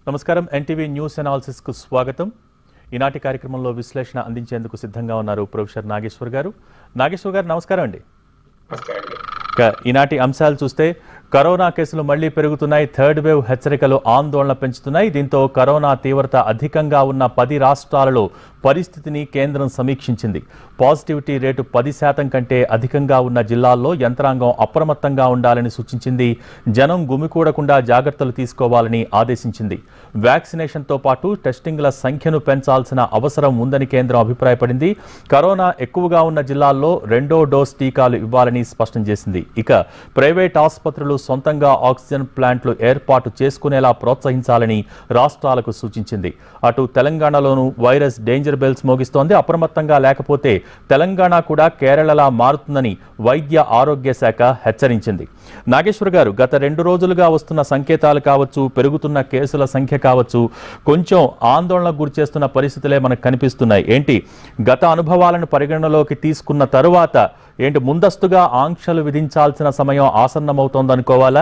నమస్కారం NTV news analysis కు స్వాగతం ఈనాటి కార్యక్రమంలో విశ్లేషణ అందించేందుకు సిద్ధంగా ఉన్నారు ప్రొఫెసర్ నాగేశ్వర్ గారు నాగేశ్వర్ గారు నమస్కారం అండి ఇక ఈనాటి అంశాలు చూస్తే కరోనా కేసులు మళ్లీ పెరుగుతున్నాయి థర్డ్ వేవ్ హెచ్చరికలు ఆందోళన పెంచుతున్నాయి దీంతో కరోనా తీవ్రత అధికంగా ఉన్న పది రాష్ట్రాలలో పరిస్థితిని కేంద్రం సమీక్షించింది పాజిటివిటీ రేటు పది శాతం కంటే అధికంగా ఉన్న జిల్లాల్లో యంత్రాంగం అప్రమత్తంగా ఉండాలని సూచించింది జనం గుమికూడకుండా జాగ్రత్తలు తీసుకోవాలని ఆదేశించింది వ్యాక్సినేషన్తో పాటు టెస్టింగ్ల సంఖ్యను పెంచాల్సిన అవసరం ఉందని కేంద్రం అభిప్రాయపడింది కరోనా ఎక్కువగా ఉన్న జిల్లాల్లో రెండో డోస్ టీకాలు ఇవ్వాలని స్పష్టం చేసింది ఇక ప్రైవేట్ ఆసుపత్రులు సొంతంగా ఆక్సిజన్ ప్లాంట్లు ఏర్పాటు చేసుకునేలా ప్రోత్సహించాలని రాష్ట్రాలకు సూచించింది అటు తెలంగాణలోనూ వైరస్ డేంజర్ బెల్స్ మోగిస్తోంది అప్రమత్తంగా లేకపోతే తెలంగాణ కూడా కేరళలా మారుతుందని వైద్య ఆరోగ్య శాఖ హెచ్చరించింది నాగేశ్వర్ గారు గత రెండు రోజులుగా వస్తున్న సంకేతాలు కావచ్చు పెరుగుతున్న కేసుల సంఖ్య కావచ్చు కొంచెం ఆందోళనకు గురిచేస్తున్న పరిస్థితులే మనకు కనిపిస్తున్నాయి ఏంటి గత అనుభవాలను పరిగణనలోకి తీసుకున్న తరువాత ఏంటి ముందస్తుగా ఆంక్షలు విధించాల్సిన సమయం ఆసన్నమవుతోందనుకోవాలా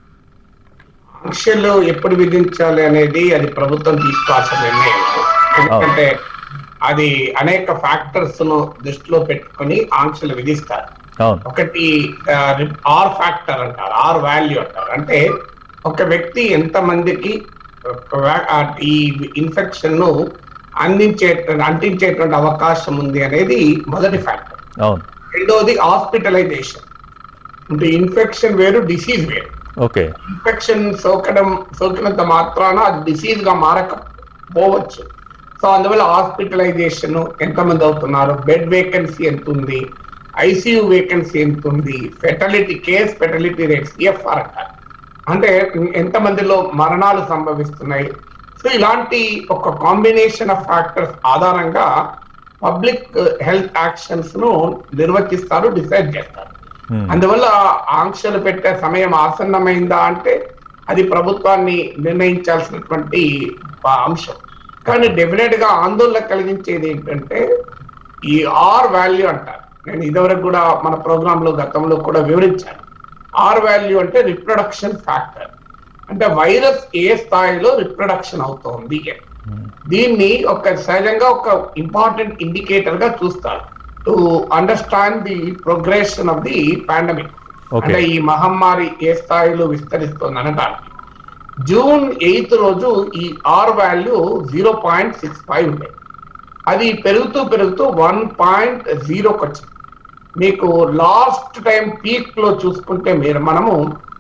ఆంక్షలు ఎప్పుడు విధించాలి అనేది అది ప్రభుత్వం తీసుకోవాల్సిన నిర్ణయం ఎందుకంటే అది అనేక ఫ్యాక్టర్స్ ను దృష్టిలో పెట్టుకొని ఆంక్షలు విధిస్తారు అవును ఒకటి ఆర్ ఫ్యాక్టర్ అంటారు ఆర్ వాల్యూ అంటారు అంటే ఒక వ్యక్తి ఎంత మందికి ఒక వ్యా- ఆ ఈ ఇన్ఫెక్షన్ ను అందించే అంటించేటువంటి అవకాశం ఉంది అనేది మొదటి ఫ్యాక్టర్ అవును రెండోది హాస్పిటలైజేషన్ అంటే ఇన్ఫెక్షన్ వేరు డిసీజ్ వేరు ఓకే ఇన్ఫెక్షన్ సోకడం సోకినంత మాత్రాన అది డిసీజ్ గా మారకపోవచ్చు సో అందువల్ల హాస్పిటలైజేషన్ ఎంతమంది అవుతున్నారు బెడ్ వేకెన్సీ ఎంత ఉంది ఐసీయూ వేకెన్సీ ఎంత ఉంది fatality case fatality rate CFR అంటారు అంటే ఎంత మందిలో మరణాలు సంభవిస్తున్నాయి సో ఇలాంటి ఒక కాంబినేషన్ ఆఫ్ ఫ్యాక్టర్స్ ఆధారంగా పబ్లిక్ హెల్త్ యాక్షన్స్ ను నిర్వచిస్తారు డిసైడ్ చేస్తారు Hmm. అందువల్ల ఆంక్షలు పెట్టే సమయం ఆసన్నమైందా అంటే అది ప్రభుత్వాన్ని నిర్ణయించాల్సినటువంటి ఆ అంశం కానీ డెఫినెట్ గా ఆందోళన కలిగించేది ఏంటంటే ఈ ఆర్ వాల్యూ అంటారు నేను ఇదివరకు కూడా మన ప్రోగ్రామ్ లో గతంలో కూడా వివరించాను ఆర్ వాల్యూ అంటే రిప్రొడక్షన్ ఫ్యాక్టర్ అంటే వైరస్ ఏ స్థాయిలో రిప్రొడక్షన్ అవుతోంది అని. దీన్ని ఒక సహజంగా ఒక ఇంపార్టెంట్ ఇండికేటర్ గా చూస్తారు to understand the progression of the pandemic Okay. అంటే ఈ మహమ్మారి ఏ స్థాయిలో విస్తరిస్తుంది అనడానికి జూన్ ఎయిత్ రోజు ఈ R value zero point six five ఉండేది అది పెరుగుతూ పెరుగుతూ వన్ పాయింట్ జీరోకి వచ్చింది మీకు లాస్ట్ టైం పీక్ లో చూసుకుంటే మీరు మనము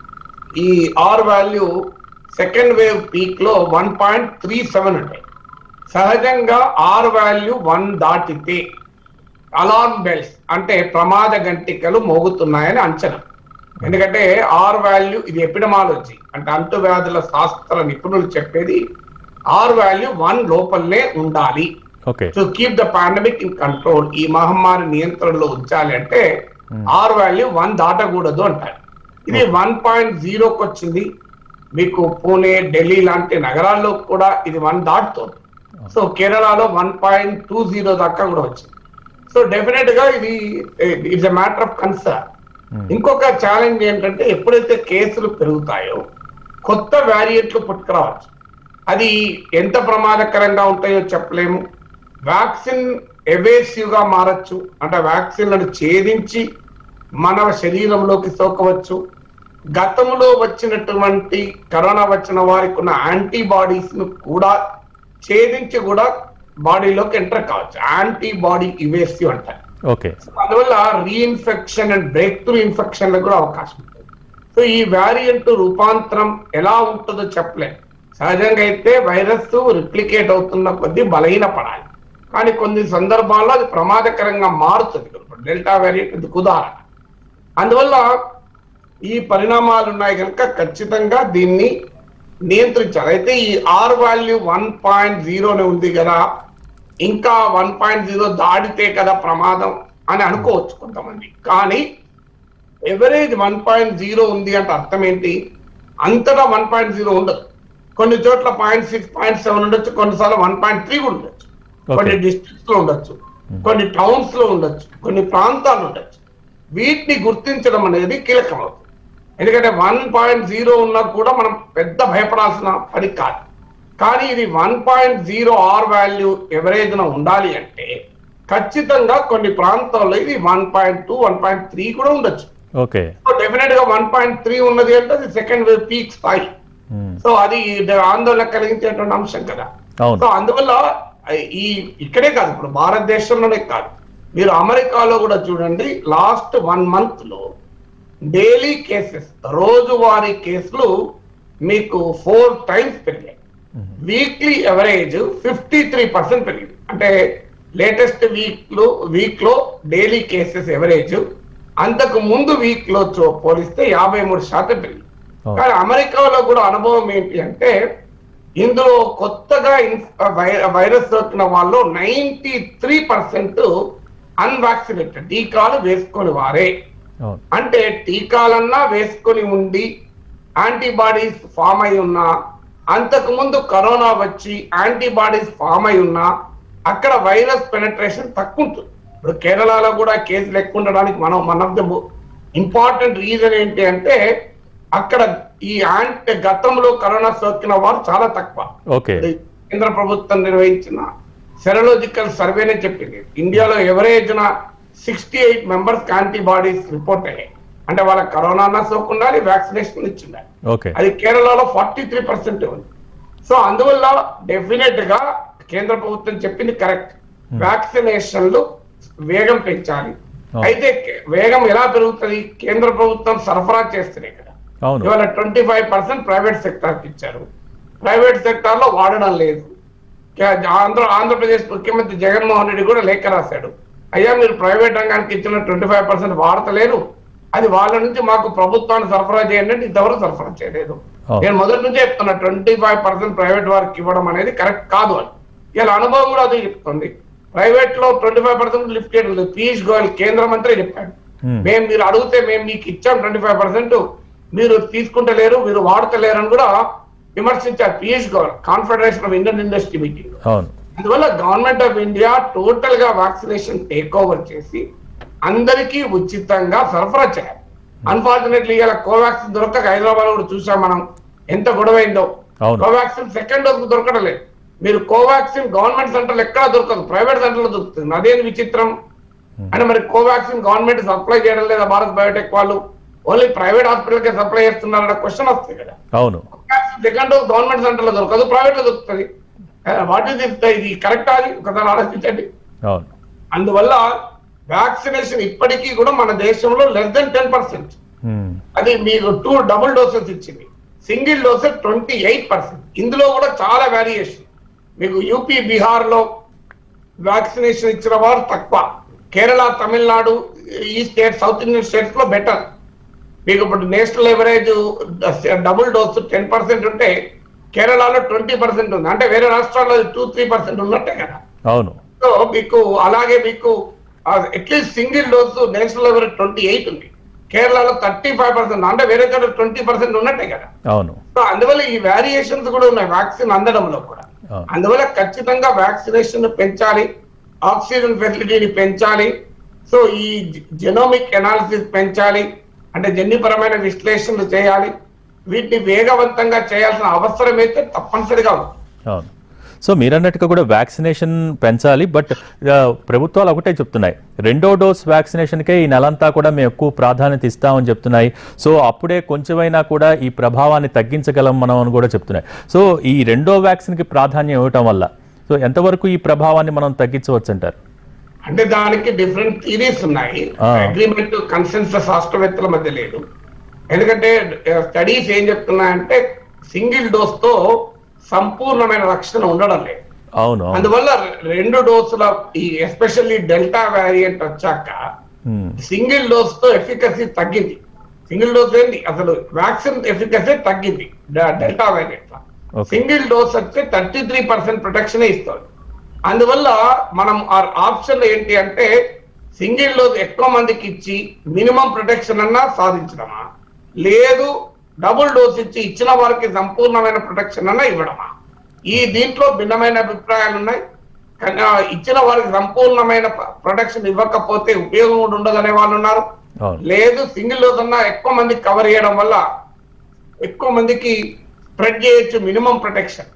ఈ R value second wave peak లో వన్ పాయింట్ త్రీ సెవెన్ ఉంటాయి సహజంగా ఆర్ వాల్యూ వన్ దాటితే అలార్మ్ బెల్స్ అంటే ప్రమాద గంటికలు మోగుతున్నాయని అంచనా ఎందుకంటే ఆర్ వాల్యూ ఇది ఎపిడమాలజీ అంటే అంటువ్యాధుల శాస్త్ర నిపుణులు చెప్పేది ఆర్ వాల్యూ వన్ లోపలనే ఉండాలి okay to keep the pandemic in control ఈ మహమ్మారి నియంత్రణలో ఉంచాలి అంటే ఆర్ వాల్యూ వన్ దాటకూడదు అంటారు ఇది వన్ పాయింట్ జీరోకి వచ్చింది మీకు పూణే ఢిల్లీ లాంటి నగరాల్లో కూడా ఇది వన్ దాటుతుంది సో కేరళలో వన్ పాయింట్ టూ జీరో దాకా కూడా వచ్చింది సో డెఫినెట్ గా ఇది it's a matter of concern ఇంకొక ఛాలెంజ్ ఏంటంటే ఎప్పుడైతే కేసులు పెరుగుతాయో కొత్త వేరియంట్లు పుట్టుకురావచ్చు అది ఎంత ప్రమాదకరంగా ఉంటాయో చెప్పలేము వ్యాక్సిన్ ఎవేసివ్ గా మారచ్చు అంటే వ్యాక్సిన్లను ఛేదించి మన శరీరంలోకి సోకవచ్చు గతంలో వచ్చినటువంటి కరోనా వచ్చిన వారికి ఉన్న యాంటీబాడీస్ ను కూడా ఛేదించి కూడా బాడీలోకి ఎంటర్ కావచ్చు యాంటీబాడీ ఇవేసివ్ అంటారు ఓకే అందువల్ల reinfection and breakthrough infection కూడా అవకాశం ఉంటుంది సో ఈ వేరియంట్ రూపాంతరం ఎలా ఉంటుందో చెప్పలేం సహజంగా అయితే వైరస్ రిప్లికేట్ అవుతున్న కొద్దీ బలహీన పడాలి కానీ కొన్ని సందర్భాల్లో అది ప్రమాదకరంగా మారుతుంది ఇప్పుడు డెల్టా వేరియంట్ ఇది ఉదాహరణ అందువల్ల ఈ పరిణామాలు ఉన్నాయి కనుక ఖచ్చితంగా దీన్ని నియంత్రించాలి అయితే ఈ ఆర్ వాల్యూ వన్ పాయింట్ జీరోనే ఉంది కదా ఇంకా వన్ పాయింట్ జీరో దాటితే కదా ప్రమాదం అని అనుకోవచ్చు కొంతమంది కానీ ఎవరేజ్ వన్ పాయింట్ జీరో ఉంది అంటే అర్థం ఏంటి అంతటా వన్ పాయింట్ జీరో ఉండదు కొన్ని చోట్ల పాయింట్ సిక్స్ పాయింట్ సెవెన్ ఉండొచ్చు కొన్నిసార్లు వన్ పాయింట్ త్రీ కూడా ఉండొచ్చు కొన్ని డిస్ట్రిక్ట్స్ లో ఉండొచ్చు కొన్ని టౌన్స్ లో ఉండొచ్చు కొన్ని ప్రాంతాలు ఉండొచ్చు వీటిని గుర్తించడం అనేది కీలకం అవుతుంది ఎందుకంటే వన్ పాయింట్ జీరో ఉన్నా కూడా మనం పెద్ద భయపడాల్సిన పని కాదు కానీ ఇది one point zero R value average ఉండాలి అంటే ఖచ్చితంగా కొన్ని ప్రాంతాల్లో ఇది one point two one point three కూడా ఉండొచ్చు ఓకే సో డెఫినెట్ గా వన్ పాయింట్ త్రీ ఉన్నది అంటే అది సెకండ్ వేవ్ పీక్ స్థాయి ఉమ్, సో అది ఆందోళన కలిగించేటువంటి అంశం కదా అవును సో అందువల్ల ఈ ఇక్కడే కాదు ఇప్పుడు భారతదేశంలోనే కాదు మీరు అమెరికాలో కూడా చూడండి లాస్ట్ వన్ మంత్ లో డైలీ కేసెస్ రోజువారీ కేసులు మీకు ఫోర్ టైమ్స్ పెరిగాయి weekly average fifty three percent పెరిగింది అంటే లేటెస్ట్ వీక్ లో వీక్ లో డైలీ కేసెస్ ఎవరేజ్ అంతకు ముందు వీక్ లో చో- పోలిస్తే యాభై మూడు శాతం పెరిగింది అవును. కానీ అమెరికాలో కూడా అనుభవం ఏంటి అంటే ఇందులో కొత్తగా ఇన్- వై- వైరస్ సోకిన వాళ్ళు నైన్టీ త్రీ పర్సెంట్ అన్వాక్సినేటెడ్ టీకాలు వేసుకొని వారే అవును అంటే టీకాలన్నా వేసుకొని ఉండి యాంటీబాడీస్ ఫామ్ అయి ఉన్నా అంతకు ముందు కరోనా వచ్చి యాంటీబాడీస్ ఫామ్ అయి ఉన్నా అక్కడ వైరస్ పెనట్రేషన్ తక్కువ ఉంటుంది ఇప్పుడు కేరళలో కూడా కేసులు ఎక్కువ ఉండడానికి మనం one of the important reason ఏంటి అంటే అక్కడ ఈ యాంటీ గతంలో కరోనా సోకిన వారు చాలా తక్కువ ఓకే కేంద్ర ప్రభుత్వం నిర్వహించిన సెరలాజికల్ సర్వేనే చెప్పింది ఇండియాలో average sixty eight members antibodies report అయ్యాయి అంటే వాళ్ళకి కరోనా సోకుండాలి వ్యాక్సినేషన్ ఇచ్చిండాలి ఓకే అది కేరళలో ఫార్టీ త్రీ పర్సెంట్ ఉంది సో అందువల్ల డెఫినెట్ గా కేంద్ర ప్రభుత్వం చెప్పింది కరెక్ట్ వ్యాక్సినేషన్లు వేగం పెంచాలి అవును. అయితే కే- వేగం ఎలా పెరుగుతుంది కేంద్ర ప్రభుత్వం సరఫరా చేస్తున్నాయి కదా అవును ఇవాళ twenty five percent private sector కి ఇచ్చారు ప్రైవేట్ సెక్టార్ లో వాడడం లేదు కే- ఆంధ్ర ఆంధ్రప్రదేశ్ ముఖ్యమంత్రి జగన్మోహన్ రెడ్డి కూడా లేఖ రాశాడు అయ్యా మీరు ప్రైవేట్ రంగానికి ఇచ్చిన ట్వంటీ ఫైవ్ పర్సెంట్ వాడతలేరు అది వాళ్ళ నుంచి మాకు ప్రభుత్వాన్ని సరఫరా చేయండి అంటే ఇంతవరకు సరఫరా చేయలేదు అవును. నేను మొదటి నుంచే చెప్తున్నా ట్వంటీ ఫైవ్ పర్సెంట్ ప్రైవేట్ వారికి ఇవ్వడం అనేది కరెక్ట్ కాదు అని ఇలా అనుభవం కూడా అదే చెప్తుంది ప్రైవేట్ లో ట్వంటీ ఫైవ్ పర్సెంట్ లిఫ్ట్ చేయడం లేదు పీయూష్ గోయల్ కేంద్ర మంత్రి చెప్పాడు Hmm. మేము మీరు అడిగితే మేము మీకు ఇచ్చాం ట్వంటీ ఫైవ్ పర్సెంట్ మీరు తీసుకుంటలేరు మీరు వాడతలేరు అని కూడా విమర్శించారు Piyush Goyal Confederation of Indian Industry meeting అవును అందువల్ల గవర్నమెంట్ ఆఫ్ ఇండియా టోటల్ గా వ్యాక్సినేషన్ టేక్ ఓవర్ చేసి అందరికీ ఉచితంగా సరఫరా చేయాలి అన్ఫార్చునేట్లీ ఇలా కోవాక్సిన్ దొరకక హైదరాబాద్ కూడా చూసాం మనం ఎంత గొడవైందో అవును. కోవాక్సిన్ సెకండ్ డోస్ దొరకడం లేదు మీరు కోవాక్సిన్ గవర్నమెంట్ సెంటర్లు ఎక్కడా దొరకదు ప్రైవేట్ సెంటర్లో దొరుకుతుంది అదేంటి విచిత్రం అంటే మరి కోవాక్సిన్ గవర్నమెంట్ సప్లై చేయడం లేదా భారత్ బయోటెక్ వాళ్ళు ఓన్లీ ప్రైవేట్ హాస్పిటల్ కే సప్లై చేస్తున్నారన్న క్వశ్చన్ వస్తుంది కదా అవును సెకండ్ డోస్ గవర్నమెంట్ సెంటర్ లో దొరకదు ప్రైవేట్ లో దొరుకుతుంది వాట్ ఈస్ ఇది కరెక్ట్ అది ఒకసారి ఆలోచించండి అవును అందువల్ల వ్యాక్సినేషన్ ఇప్పటికీ కూడా మన దేశంలో less than ten percent um, అది మీకు టూ డబుల్ డోసెస్ ఇచ్చింది single doses twenty eight percent ఇందులో కూడా చాలా వేరియేషన్ మీకు యూపీ బీహార్ లో వ్యాక్సినేషన్ ఇచ్చిన వారు తక్కువ కేరళ తమిళనాడు ఈ స్టేట్ సౌత్ ఇండియన్ స్టేట్స్ లో బెటర్ మీకు ఇప్పుడు national average double dose ten percent ఉంటే కేరళలో ట్వంటీ పర్సెంట్ ఉంది అంటే వేరే రాష్ట్రాల్లో టూ త్రీ పర్సెంట్ ఉన్నట్టే కదా అవును సో మీకు అలాగే మీకు at least single dose national average twenty eight ఉంది కేరళలో థర్టీ ఫైవ్ పర్సెంట్ అంటే వేరే చోట ట్వంటీ పర్సెంట్ ఉన్నట్టే కదా అవును సో అందువల్ల ఈ వేరియేషన్స్ కూడా ఉన్నాయి వ్యాక్సిన్ అందడంలో కూడా అవును. అందువల్ల ఖచ్చితంగా వ్యాక్సినేషన్ పెంచాలి ఆక్సిజన్ ఫెసిలిటీని పెంచాలి సో ఈ జెనోమిక్ ఎనాలిసిస్ పెంచాలి అంటే జన్యుపరమైన విశ్లేషణలు చేయాలి వీటిని వేగవంతంగా చేయాల్సిన అవసరం అయితే తప్పనిసరిగా ఉంది అవును సో మీరన్నట్టుగా కూడా వ్యాక్సినేషన్ పెంచాలి బట్ ఆ, ప్రభుత్వాలు ఒకటే చెప్తున్నాయి రెండో డోస్ వ్యాక్సినేషన్కే ఈ నెలంతా కూడా మేము ఎక్కువ ప్రాధాన్యత ఇస్తామని చెప్తున్నాయి సో అప్పుడే కొంచెమైనా కూడా ఈ ప్రభావాన్ని తగ్గించగలం మనం అని కూడా చెప్తున్నాయి సో ఈ రెండో వ్యాక్సిన్కి ప్రాధాన్యం ఇవ్వటం వల్ల సో ఎంతవరకు ఈ ప్రభావాన్ని మనం తగ్గించవచ్చు అంటారు అంటే దానికి డిఫరెంట్ థీరీస్ ఉన్నాయి ఆ. అగ్రిమెంట్ కన్సెన్సస్ శాస్త్రవేత్తల మధ్య లేదు ఎందుకంటే స్టడీస్ ఏం చెప్తున్నాయంటే సింగిల్ డోస్ తో సంపూర్ణమైన రక్షణ ఉండడం లేదు అవును అవును అందువల్ల రెండు డోసుల ఈ ఎస్పెషల్లీ డెల్టా వేరియంట్ వచ్చాక ఉమ్, సింగిల్ డోస్ తో ఎఫికసీ తగ్గింది సింగిల్ డోస్ ఏంది అసలు వ్యాక్సిన్ ఎఫికసీ తగ్గింది డ- delta variant Okay. Single dose వచ్చి థర్టీ త్రీ పర్సెంట్ ప్రొటెక్షన్ ఇస్తుంది అందువల్ల మనం ఆ ఆప్షన్ ఏంటి అంటే సింగిల్ డోస్ ఎక్కువ మందికి ఇచ్చి మినిమం ప్రొటెక్షన్ అన్నా సాధించడమా లేదు డబుల్ డోస్ ఇచ్చి ఇచ్చిన వారికి సంపూర్ణమైన ప్రొటెక్షన్ అన్నా ఇవ్వడమా ఈ దీంట్లో భిన్నమైన అభిప్రాయాలు ఉన్నాయి కానీ ఆ ఇచ్చిన వారికి సంపూర్ణమైన ప్రొటెక్షన్ ఇవ్వకపోతే ఉపయోగం కూడా ఉండదనే వాళ్ళు ఉన్నారు అవును లేదు సింగిల్ డోస్ అన్నా ఎక్కువ మందికి కవర్ చేయడం వల్ల ఎక్కువ మందికి స్ప్రెడ్ చేయొచ్చు మినిమం ప్రొటెక్షన్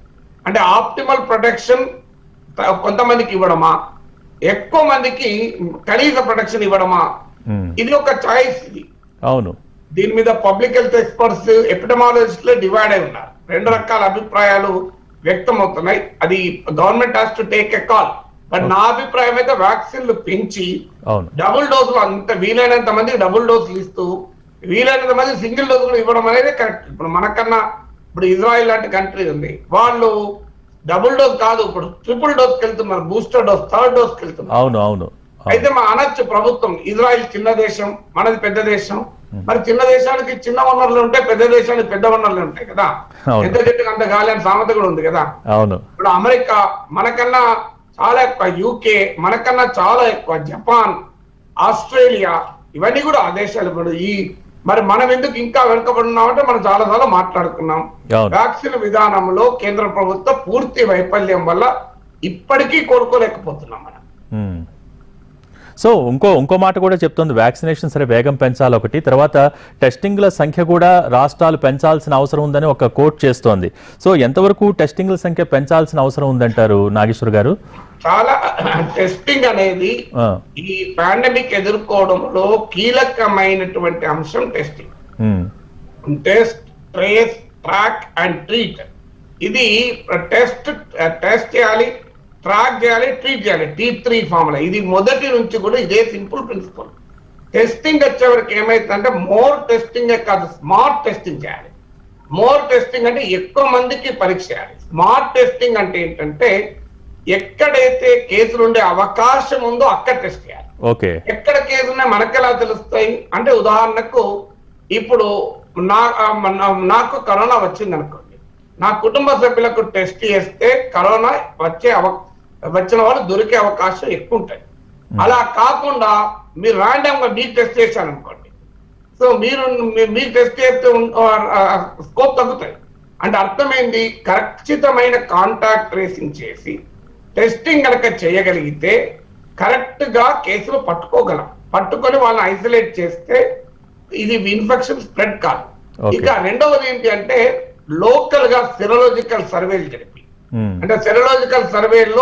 అంటే ఆప్టిమల్ ప్రొటెక్షన్ కొంతమందికి ఇవ్వడమా ఎక్కువ మందికి కనీస ప్రొటెక్షన్ ఇవ్వడమా ఉమ్, ఇది ఒక చాయిస్ ఇది అవును దీని మీద పబ్లిక్ హెల్త్ ఎక్స్పర్ట్స్ ఎపిడమాలజిస్టులు డివైడ్ అయి ఉన్నారు రెండు రకాల అభిప్రాయాలు వ్యక్తం అవుతున్నాయి అది government has to take a call but నా అభిప్రాయం అయితే వ్యాక్సిన్లు పెంచి అవును డబుల్ డోసులు అంత వీలైనంత మందికి డబుల్ డోసులు ఇస్తూ వీలైనంత మంది సింగిల్ డోసులు ఇవ్వడం అనేది కరెక్ట్ ఇప్పుడు మనకన్నా ఇప్పుడు ఇజ్రాయిల్ లాంటి కంట్రీ ఉంది వాళ్ళు డబుల్ డోస్ కాదు ఇప్పుడు ట్రిపుల్ డోస్కి వెళ్తున్నారు బూస్టర్ డోస్ థర్డ్ డోస్కి వెళ్తున్నారు అవును అవును అవును. అయితే మా అనొచ్చు ప్రభుత్వం ఇజ్రాయిల్ చిన్న దేశం మనది పెద్ద దేశం మరి చిన్న దేశానికి చిన్న వనరులు ఉంటాయి పెద్ద దేశానికి పెద్ద వనరులు ఉంటాయి కదా అవును. ఎంత చెట్టుకు అంత గాలి అని సామెత కూడా ఉంది కదా అవును ఇప్పుడు అమెరికా మనకన్నా చాలా ఎక్కువ యూకే మనకన్నా చాలా ఎక్కువ జపాన్ ఆస్ట్రేలియా ఇవన్నీ కూడా ఆ దేశాలు ఇప్పుడు ఈ మరి మనం ఎందుకు ఇంకా వెనుకబడి ఉన్నామంటే మనం చాలా సార్లు మాట్లాడుకున్నాం అవును. వ్యాక్సిన్ విధానంలో కేంద్ర ప్రభుత్వం పూర్తి వైఫల్యం వల్ల ఇప్పటికీ కోలుకోలేకపోతున్నాం మనం మ్మ్. సో ఇంకో ఇంకో మాట కూడా చెప్తుంది వ్యాక్సినేషన్ సరే వేగం పెంచాలి ఒకటి తర్వాత టెస్టింగ్ల సంఖ్య కూడా రాష్ట్రాలు పెంచాల్సిన అవసరం ఉందని ఒక కోట్ చేస్తోంది సో ఎంతవరకు టెస్టింగ్ల సంఖ్య పెంచాల్సిన అవసరం ఉందంటారు నాగేశ్వర్ గారు చాలా టెస్టింగ్ అనేది ఆ, ఈ పాండమిక్ ఎదుర్కోవడంలో కీలకమైనటువంటి అంశం testing hmm. Test trace track and treat ఇది టెస్ట్ టెస్ట్ చేయాలి ట్రాక్ చేయాలి ట్రీట్ చేయాలి టీ త్రీ ఫార్ములా ఇది మొదటి నుంచి కూడా ఇదే సింపుల్ ప్రిన్సిపల్ టెస్టింగ్ వచ్చేవరకు ఏమైతుందంటే మోర్ టెస్టింగ్ కాదు స్మార్ట్ టెస్టింగ్ చేయాలి మోర్ టెస్టింగ్ అంటే ఎక్కువ మందికి పరీక్ష చేయాలి స్మార్ట్ టెస్టింగ్ అంటే ఏంటంటే ఎక్కడైతే కేసులు ఉండే అవకాశం ఉందో అక్కడ టెస్ట్ చేయాలి ఓకే ఎక్కడ కేసు ఉన్నాయి మనకు ఎలా తెలుస్తాయి అంటే ఉదాహరణకు ఇప్పుడు నా ఆ, మన- నాకు కరోనా వచ్చింది అనుకోండి నా కుటుంబ సభ్యులకు టెస్ట్ చేస్తే కరోనా వచ్చే అవ వచ్చిన వాళ్ళు దొరికే అవకాశం ఎక్కువ ఉంటాయి అలా కాకుండా మీరు ర్యాండమ్ గా మీకు టెస్ట్ చేశాను అనుకోండి సో మీరు మీ- మీకు టెస్ట్ చేస్తే స్కోప్ తగ్గుతాయి అంటే అర్థమైంది ఖచ్చితమైన కాంటాక్ట్ ట్రేసింగ్ చేసి టెస్టింగ్ కనుక చేయగలిగితే కరెక్ట్ గా కేసులు పట్టుకోగలం పట్టుకొని వాళ్ళని ఐసోలేట్ చేస్తే ఇది ఇన్ఫెక్షన్ స్ప్రెడ్ కాదు Okay. ఇక రెండవది ఏంటి అంటే లోకల్ గా సెరలాజికల్ సర్వేలు జరిపి మ్మ్. అంటే సెరలాజికల్ సర్వేలో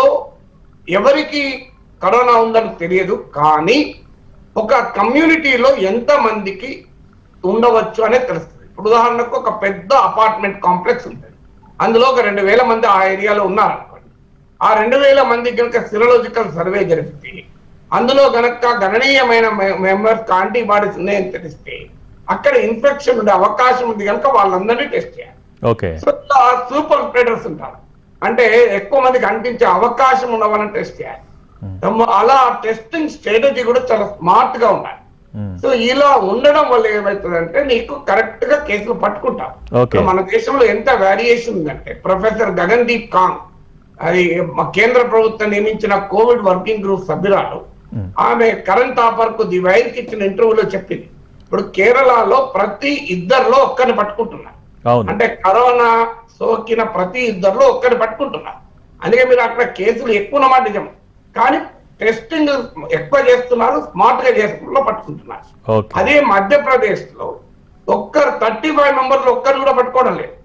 ఎవరికి కరోనా ఉందని తెలియదు కానీ ఒక కమ్యూనిటీలో ఎంత మందికి ఉండవచ్చు అనేది తెలుస్తుంది ఇప్పుడు ఉదాహరణకు ఒక పెద్ద అపార్ట్మెంట్ కాంప్లెక్స్ ఉంటుంది అందులో ఒక రెండు వేల మంది ఆ ఏరియాలో ఉన్నారనుకోండి ఆ రెండు వేల మంది కనుక సిరలాజికల్ సర్వే జరిపితే అందులో గనక గణనీయమైన మెంబర్స్ యాంటీబాడీస్ ఉన్నాయని తెలిస్తే అక్కడ ఇన్ఫెక్షన్ ఉండే అవకాశం ఉంది కనుక వాళ్ళందరినీ టెస్ట్ చేయాలి ఓకే సో ఇలా సూపర్ స్ప్రెడర్స్ ఉంటారు అంటే ఎక్కువ మందికి అంటించే అవకాశం ఉన్న వాళ్ళని టెస్ట్ చేయాలి తమ- అలా టెస్టింగ్ స్ట్రాటజీ కూడా చాలా స్మార్ట్ గా ఉండాలి మ్మ్. సో ఇలా ఉండడం వల్ల ఏమవుతుందంటే నీకు కరెక్ట్ గా కేసులు పట్టుకుంటాం Okay. మన దేశంలో ఎంత వేరియేషన్ ఉందంటే ప్రొఫెసర్ గగన్ దీప్ కాంగ్ అది మా కేంద్ర ప్రభుత్వం నియమించిన కోవిడ్ వర్కింగ్ గ్రూప్ సభ్యురాలు Hmm. ఆమె కరెంట్ ఆఫర్ కు ది వైర్ కి ఇచ్చిన ఇంటర్వ్యూలో చెప్పింది ఇప్పుడు కేరళలో ప్రతి ఇద్దరిలో ఒక్కరిని పట్టుకుంటున్నారు అవును అంటే కరోనా సోకిన ప్రతి ఇద్దరిలో ఒక్కరిని పట్టుకుంటున్నారు అందుకే మీరు అక్కడ కేసులు ఎక్కువ ఉన్నమాట నిజం కానీ టెస్టింగ్ ఎక్కువ చేస్తున్నారు స్మార్ట్ గా చేసుకుంటూ పట్టుకుంటున్నారు ఓకే అదే మధ్యప్రదేశ్ లో ఒక్కరు థర్టీ ఫైవ్ మెంబర్స్ ఒక్కరు కూడా పట్టుకోవడం లేదు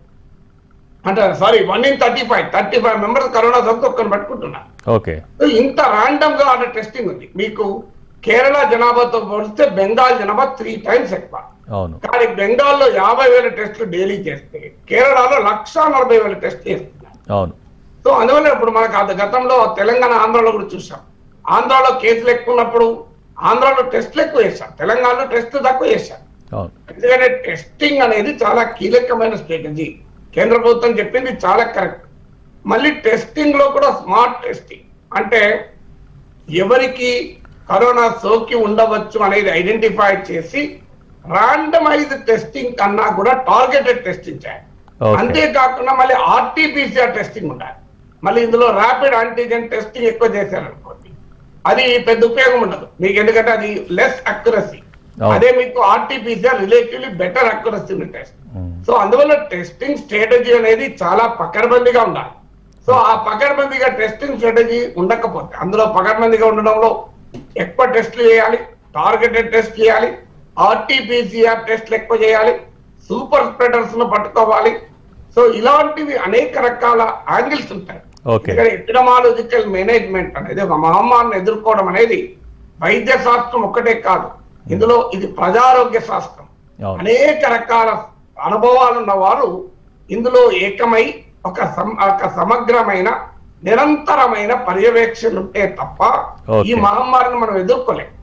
అంటే sorry one in thirty five thirty five members corona సోకితే ఒక్కరు పట్టుకుంటున్నారు ఓకే సో ఇంత ర్యాండమ్ గా ఆడ టెస్టింగ్ ఉంది మీకు కేరళ జనాభాతో పోలిస్తే బెంగాల్ జనాభా త్రీ టైమ్స్ ఎక్కువ అవును కానీ బెంగాల్లో యాభై వేల టెస్టులు డైలీ చేస్తే కేరళలో లక్ష నలభై వేల టెస్ట్ చేస్తున్నారు అవును సో అందువల్ల ఇప్పుడు మనకు అది గతంలో తెలంగాణ ఆంధ్రాలో కూడా చూసాం ఆంధ్రాలో కేసులు ఎక్కువ ఉన్నప్పుడు ఆంధ్రాలో టెస్టులు ఎక్కువ చేశారు తెలంగాణలో టెస్ట్ తక్కువ చేశారు అవును ఎందుకంటే టెస్టింగ్ అనేది చాలా కీలకమైన స్ట్రాటజీ కేంద్ర ప్రభుత్వం చెప్పింది చాలా కరెక్ట్ మళ్ళీ టెస్టింగ్ లో కూడా స్మార్ట్ టెస్టింగ్ అంటే ఎవరికి కరోనా సోకి ఉండవచ్చు అనేది ఐడెంటిఫై చేసి రాండమైజ్ టెస్టింగ్ కన్నా కూడా టార్గెటెడ్ టెస్టింగ్ చేయాలి Okay. అంతేకాకుండా మళ్ళీ ఆర్టీపీసీఆర్ టెస్టింగ్ ఉండాలి మళ్ళీ ఇందులో ర్యాపిడ్ యాంటీజెన్ టెస్టింగ్ ఎక్కువ చేశారనుకోండి అది పెద్ద ఉపయోగం ఉండదు మీకు ఎందుకంటే అది లెస్ అక్యురసీ అవును. అదే మీకు ఆర్టీపీసీఆర్ రిలేటివ్లీ బెటర్ అక్యురసీ ఉన్న టెస్ట్ మ్మ్. సో అందువల్ల టెస్టింగ్ స్ట్రాటజీ అనేది చాలా పకడ్బందీగా ఉండాలి సో ఆ పకడ్బందీగా టెస్టింగ్ స్ట్రాటజీ ఉండకపోతే అందులో పకడ్బందీగా ఉండడంలో ఎక్కువ టెస్ట్లు చేయాలి టార్గెటెడ్ టెస్ట్ చేయాలి ఆర్టీపీసీఆర్ టెస్ట్లు ఎక్కువ చేయాలి సూపర్ స్ప్రెడర్స్ ను పట్టుకోవాలి సో ఇలాంటివి అనేక రకాల యాంగిల్స్ ఉంటాయి ఓకే ఇక్కడ ఎపిడమాలజికల్ మేనేజ్మెంట్ అనేది ఒక మహమ్మారిని ఎదుర్కోవడం అనేది వైద్య శాస్త్రం ఒక్కటే కాదు ఇందులో ఇది ప్రజారోగ్య శాస్త్రం అవును అనేక రకాల అనుభవాలు ఉన్న వారు ఇందులో ఏకమై ఒక సమ- ఒక సమగ్రమైన నిరంతరమైన పర్యవేక్షణ ఉంటే తప్ప Okay. ఈ మహమ్మారిని మనం ఎదుర్కోలేం